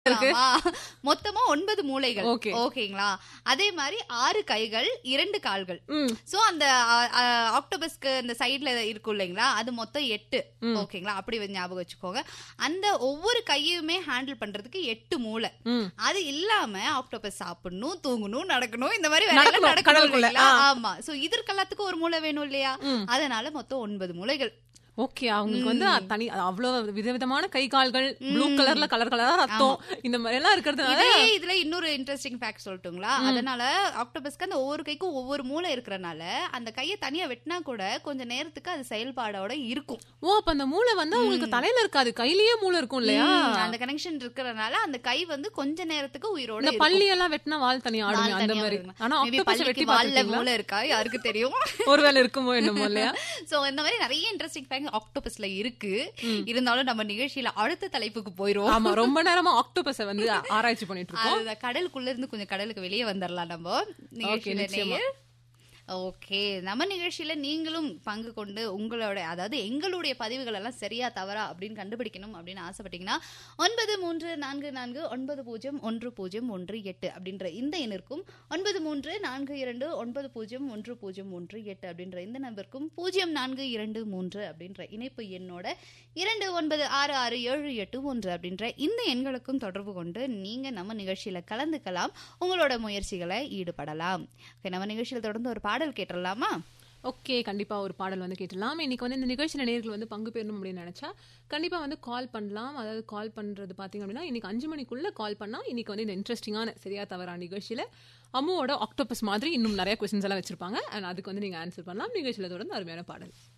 இருக்கு ஆமா. மொத்தமா ஒன்பது மூளைகள் Okay. ஓகேங்களா அதே மாதிரி ஆறு கைகள் இரண்டு கால்கள் ம் சோ அந்த ஆக்டோபஸ்க்கு அந்த சைடுல இருக்கும் இல்லைங்களா அது மொத்தம் எட்டு ஓகேங்களா அப்படி வந்து ஞாபகம் வச்சுக்கோங்க அந்த ஒவ்வொரு கையுமே ஹேண்டில் பண்றதுக்கு எட்டு மூளை ம் அது இல்லாம ஆக்டோபஸ் சாப்பிடணும் தூங்கணும் நடக்கணும் இந்த மாதிரி வேலை நடக்கணும், நடக்கணும் கடலுக்குள்ள, இல்லைங்களா? ஆ. ஆமா சோ இதற்கெல்லாத்துக்கும் ஒரு மூளை வேணும் இல்லையா அதனால மொத்தம் ஒன்பது மூளைகள் ஓகே அவங்களுக்கு வந்து அது தனி அது அவ்வளவு விதவிதமான கை கால்கள் ப்ளூ கலர்ல கலர் கலரா ரத்தம் இந்த மாதிரி எல்லாம் இருக்கிறதுனால இதுலயே இதுல இன்னொரு இன்ட்ரெஸ்டிங் ஃபேக்ட் சொல்லட்டுங்களா அதனால ஆக்டோபஸ்க்கு அந்த ஒவ்வொரு கைக்கும் ஒவ்வொரு மூளை இருக்கறனால அந்த கையை தனியா வெட்டினா கூட கொஞ்ச நேரத்துக்கு அது செயல்பாடோட இருக்கும் ஓ அப்ப அந்த மூளை வந்து அவங்களுக்கு தலையில இருக்காது கையிலயே மூளை இருக்கும் இல்லையா ம், அந்த கனெக்ஷன் இருக்கறனால அந்த கை வந்து கொஞ்ச நேரத்துக்கு உயிரோட இந்த பள்ளி எல்லாம் வெட்டினா வால் தனியா ஆடுமே அந்த மாதிரி ஆனா ஆக்டோபஸ் வெட்டி வால்ல பாத்துட்டீங்களா மூளை இருக்கா யாருக்கு தெரியும் ஒருவேளை இருக்குமோ என்னமோ இல்லையா சோ இந்த மாதிரி நிறைய இன்ட்ரெஸ்டிங் ஃபேக்ட் ஆக்டோபஸ்ல இருக்கு இருந்தாலும் நம்ம நிகழ்ச்சியில அடுத்த தலைப்புக்கு போயிருவோம் ஆமா ரொம்ப நேரமா ஆக்டோபஸ வந்து ஆராய்ச்சி பண்ணிட்டு இருக்கோம் அது கடலுக்குள்ள இருந்து கொஞ்சம் கடலுக்கு வெளியே வந்துடலாம் நம்ம நிகழ்ச்சியில நிச்சயமா. நேயர். ஓகே நம்ம நிகழ்ச்சியில நீங்களும் பங்கு கொண்டு உங்களோட அதாவது எங்களுடைய பதிவுகள் எல்லாம் சரியா தவறா அப்படின்னு கண்டுபிடிக்கணும் அப்படின்னு ஆசைப்பட்டீங்கன்னா ஒன்பது மூன்று நான்கு நான்கு ஒன்பது பூஜ்ஜியம் ஒன்று பூஜ்ஜியம் ஒன்று எட்டு அப்படின்ற இந்த எண்ணிற்கும் ஒன்பது மூன்று நான்கு இரண்டு ஒன்பது பூஜ்ஜியம் ஒன்று பூஜ்ஜியம் ஒன்று எட்டு அப்படின்ற இந்த நம்பருக்கும் பூஜ்ஜியம் நான்கு இரண்டு மூன்று அப்படின்ற இணைப்பு எண்ணோட இரண்டு ஒன்பது ஆறு ஆறு ஏழு எட்டு ஒன்று அப்படின்ற இந்த எண்களுக்கும் தொடர்பு கொண்டு நீங்க நம்ம நிகழ்ச்சியில கலந்துக்கலாம் உங்களோட முயற்சிகளை ஈடுபடலாம் Okay, நம்ம நிகழ்ச்சியில தொடர்ந்து ஒரு பாடல் கேட்டுடலாமா ஓகே கண்டிப்பா ஒரு பாடல் வந்து கேட்டலாம் இன்னைக்கு வந்து இந்த நிகழ்ச்சியில நேர்கள் வந்து பங்கு பெறணும் அப்படின்னு நினைச்சா கண்டிப்பா வந்து கால் பண்ணலாம் அதாவது கால் பண்றது பாத்தீங்க அப்படின்னா இன்னைக்கு அஞ்சு மணிக்குள்ள கால் பண்ணா இன்னைக்கு வந்து இந்த இன்ட்ரெஸ்டிங்கான சரியா தவறா நிகழ்ச்சியில அம்முவோட ஆக்டோபஸ் மாதிரி இன்னும் நிறைய கொஸ்டின்ஸ் எல்லாம் வச்சிருப்பாங்க அண்ட் அதுக்கு வந்து நீங்க ஆன்சர் பண்ணலாம் நிகழ்ச்சியில தொடர்ந்து அருமையான பாடல்